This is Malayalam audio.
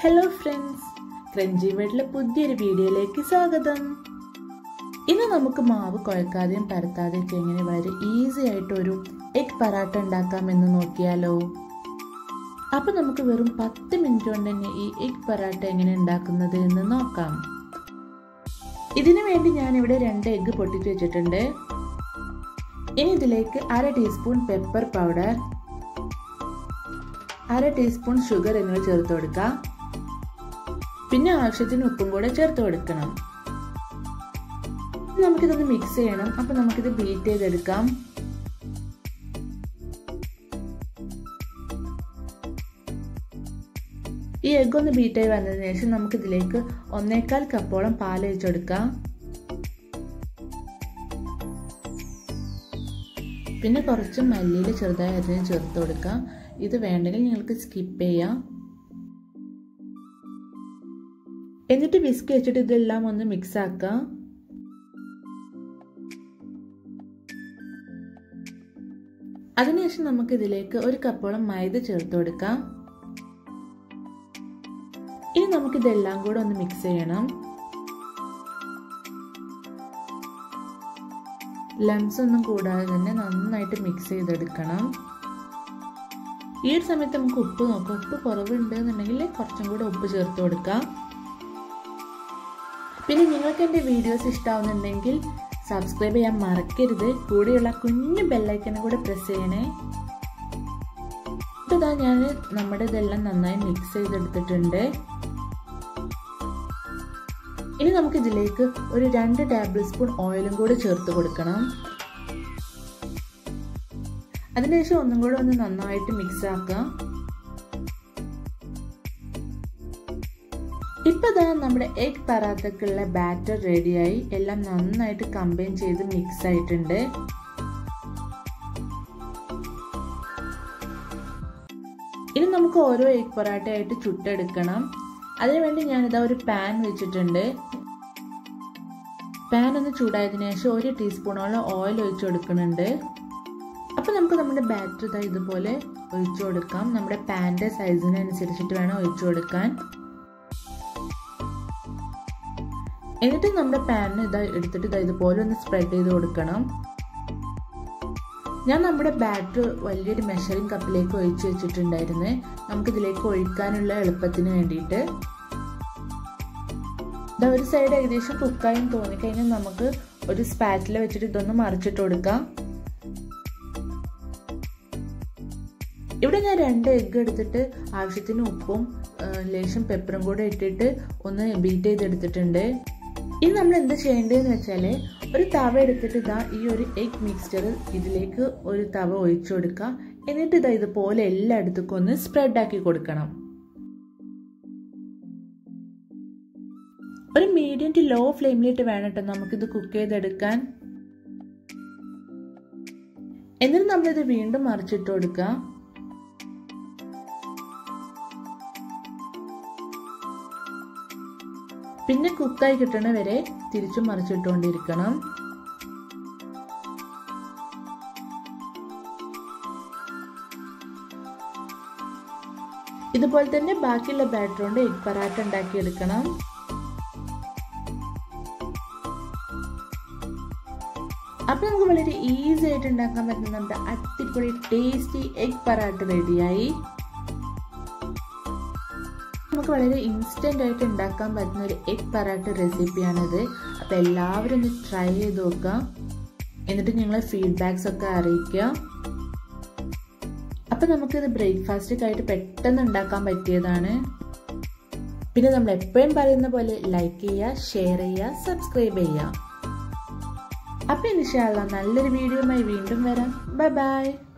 ഹലോ ഫ്രണ്ട്സ് ക്രഞ്ചി വീട്ടിലെ പുതിയൊരു വീഡിയോയിലേക്ക് സ്വാഗതം ഇന്ന് നമുക്ക് മാവ് കുഴക്കാതെയും പരത്താതെയും ഒക്കെ എങ്ങനെ വളരെ ഈസി ആയിട്ട് ഒരു എഗ് പറാട്ട ഉണ്ടാക്കാമെന്ന് നോക്കിയാലോ അപ്പൊ നമുക്ക് വെറും പത്ത് മിനിറ്റ് കൊണ്ട് തന്നെ ഈ എഗ് പറാട്ട എങ്ങനെ ഉണ്ടാക്കുന്നത് എന്ന് നോക്കാം ഇതിനു വേണ്ടി ഞാൻ ഇവിടെ രണ്ട് എഗ്ഗ് പൊട്ടിച്ച് വെച്ചിട്ടുണ്ട് ഇനി ഇതിലേക്ക് അര ടീസ്പൂൺ പെപ്പർ പൗഡർ അര ടീസ്പൂൺ ഷുഗർ എന്നിവ ചേർത്ത് കൊടുക്കാം പിന്നെ ആവശ്യത്തിന് ഉപ്പും കൂടെ ചേർത്ത് കൊടുക്കണം നമുക്കിതൊന്ന് മിക്സ് ചെയ്യണം അപ്പൊ നമുക്കിത് ബീറ്റ് ചെയ്തെടുക്കാം ഈ എഗ് ഒന്ന് ബീറ്റായി വന്നതിന് ശേഷം നമുക്ക് ഇതിലേക്ക് ഒന്നേക്കാൽ കപ്പോളം പാൽ ഒഴിച്ചെടുക്കാം പിന്നെ കുറച്ച് മല്ലിയിൽ ചെറുതായി അതിന് ചേർത്ത് കൊടുക്കാം ഇത് വേണ്ടെങ്കിൽ നിങ്ങൾക്ക് സ്കിപ്പ് ചെയ്യാം എന്നിട്ട് വിസ്ക് വെച്ചിട്ട് ഇതെല്ലാം ഒന്ന് മിക്സ് ആക്കാം അതിനുശേഷം നമുക്ക് ഇതിലേക്ക് ഒരു കപ്പോളം മൈദ ചേർത്ത് കൊടുക്കാം ഇനി നമുക്ക് ഇതെല്ലാം കൂടെ ഒന്ന് മിക്സ് ചെയ്യണം ലംസ് ഒന്നും കൂടാതെ തന്നെ നന്നായിട്ട് മിക്സ് ചെയ്തെടുക്കണം ഈ ഒരു സമയത്ത് നമുക്ക് ഉപ്പ് നോക്കാം ഉപ്പ് കുറവുണ്ട് എന്നുണ്ടെങ്കിൽ കുറച്ചും കൂടെ ഉപ്പ് ചേർത്ത് കൊടുക്കാം പിന്നെ നിങ്ങൾക്ക് എൻ്റെ വീഡിയോസ് ഇഷ്ടമാവുന്നുണ്ടെങ്കിൽ സബ്സ്ക്രൈബ് ചെയ്യാൻ മറക്കരുത് കൂടെയുള്ള കുഞ്ഞു ബെല്ലൈക്കനും കൂടെ പ്രസ് ചെയ്യണേ ഇതാ ഞാൻ നമ്മുടെ ഇതെല്ലാം നന്നായി മിക്സ് ചെയ്തെടുത്തിട്ടുണ്ട് ഇനി നമുക്ക് ഇതിലേക്ക് ഒരു രണ്ട് ടേബിൾ സ്പൂൺ ഓയിലും കൂടി ചേർത്ത് കൊടുക്കണം അതിനുശേഷം ഒന്നും കൂടെ ഒന്ന് നന്നായിട്ട് മിക്സ് ആക്കാം ഇപ്പൊ ഇതാ നമ്മുടെ എഗ് പറാത്തക്കുള്ള ബാറ്റർ റെഡിയായി എല്ലാം നന്നായിട്ട് കമ്പൈൻ ചെയ്ത് മിക്സ് ആയിട്ടുണ്ട് ഇനി നമുക്ക് ഓരോ എഗ് പൊറാട്ടയായിട്ട് ചുട്ടെടുക്കണം അതിനുവേണ്ടി ഞാനിതാ ഒരു പാൻ വെച്ചിട്ടുണ്ട് പാൻ ഒന്ന് ചൂടായതിനു ശേഷം ഒരു ടീസ്പൂണോളം ഓയിൽ ഒഴിച്ചു കൊടുക്കുന്നുണ്ട് അപ്പോൾ നമുക്ക് നമ്മുടെ ബാറ്റർ ഇതാ ഇതുപോലെ ഒഴിച്ചു കൊടുക്കാം നമ്മുടെ പാൻ്റെ സൈസിനനുസരിച്ചിട്ട് വേണം ഒഴിച്ചു കൊടുക്കാൻ എന്നിട്ട് നമ്മുടെ പാനിന് ഇതാ എടുത്തിട്ട് ഇതാ ഇതുപോലെ ഒന്ന് സ്പ്രെഡ് ചെയ്ത് കൊടുക്കണം ഞാൻ നമ്മുടെ ബാറ്റർ വലിയൊരു മെഷറിംഗ് കപ്പിലേക്ക് ഒഴിച്ചു വെച്ചിട്ടുണ്ടായിരുന്നു നമുക്കിതിലേക്ക് ഒഴിക്കാനുള്ള എളുപ്പത്തിന് വേണ്ടിയിട്ട് ഇതാ ഒരു സൈഡ് ഏകദേശം കുക്കായും തോന്നിക്കഴിഞ്ഞാൽ നമുക്ക് ഒരു സ്പാറ്റിൽ വെച്ചിട്ട് ഇതൊന്ന് മറിച്ചിട്ട് കൊടുക്കാം ഇവിടെ ഞാൻ രണ്ട് എഗ്ഗ് എടുത്തിട്ട് ആവശ്യത്തിന് ഉപ്പും ലേശം പെപ്പറും കൂടെ ഇട്ടിട്ട് ഒന്ന് ബീറ്റ് ചെയ്തെടുത്തിട്ടുണ്ട് ഇനി നമ്മൾ എന്ത് ചെയ്യേണ്ടതെന്ന് വെച്ചാൽ ഒരു തവ എടുത്തിട്ട് ഇതാ ഈ ഒരു എഗ് മിക്സ്ചർ ഇതിലേക്ക് ഒരു തവ ഒഴിച്ചു കൊടുക്കുക എന്നിട്ട് ഇതാ ഇതുപോലെ എല്ലായിടത്തേക്കും ഒന്ന് സ്പ്രെഡ് ആക്കി കൊടുക്കണം ഒരു മീഡിയം ടു ലോ ഫ്ലെയിമിലിട്ട് വേണം കേട്ടോ നമുക്കിത് കുക്ക് ചെയ്തെടുക്കാൻ എന്നിട്ട് നമ്മളിത് വീണ്ടും മറിച്ചിട്ട് കൊടുക്കുക പിന്നെ കുക്കായി കിട്ടണ വരെ തിരിച്ചും മറിച്ചിട്ടുകൊണ്ടിരിക്കണം ഇതുപോലെ തന്നെ ബാക്കിയുള്ള ബാറ്റർ കൊണ്ട് എഗ് പറാട്ട ഉണ്ടാക്കിയെടുക്കണം അപ്പൊ നമുക്ക് വളരെ ഈസി ആയിട്ട് ഉണ്ടാക്കാൻ പറ്റുന്ന നമ്മുടെ അടിപൊളി ടേസ്റ്റി എഗ് പറാട്ട റെഡിയായി നമുക്ക് വളരെ ഇൻസ്റ്റന്റ് ആയിട്ട് ഉണ്ടാക്കാൻ പറ്റുന്ന ഒരു എഗ് പറാട്ട റെസിപ്പിയാണിത് അപ്പോൾ എല്ലാവരും ഒന്ന് ട്രൈ ചെയ്ത് നോക്കുക എന്നിട്ട് നിങ്ങളെ ഫീഡ്ബാക്സ് ഒക്കെ അറിയിക്കുക അപ്പം നമുക്കിത് ബ്രേക്ക്ഫാസ്റ്റ് ആയിട്ട് പെട്ടെന്ന് ഉണ്ടാക്കാൻ പറ്റിയതാണ് പിന്നെ നമ്മൾ എപ്പോഴും പറയുന്ന പോലെ ലൈക്ക് ചെയ്യുക ഷെയർ ചെയ്യുക സബ്സ്ക്രൈബ് ചെയ്യുക അപ്പം ഇൻഷാല്ല നല്ലൊരു വീഡിയോയുമായി വീണ്ടും വരാം ബൈ ബൈ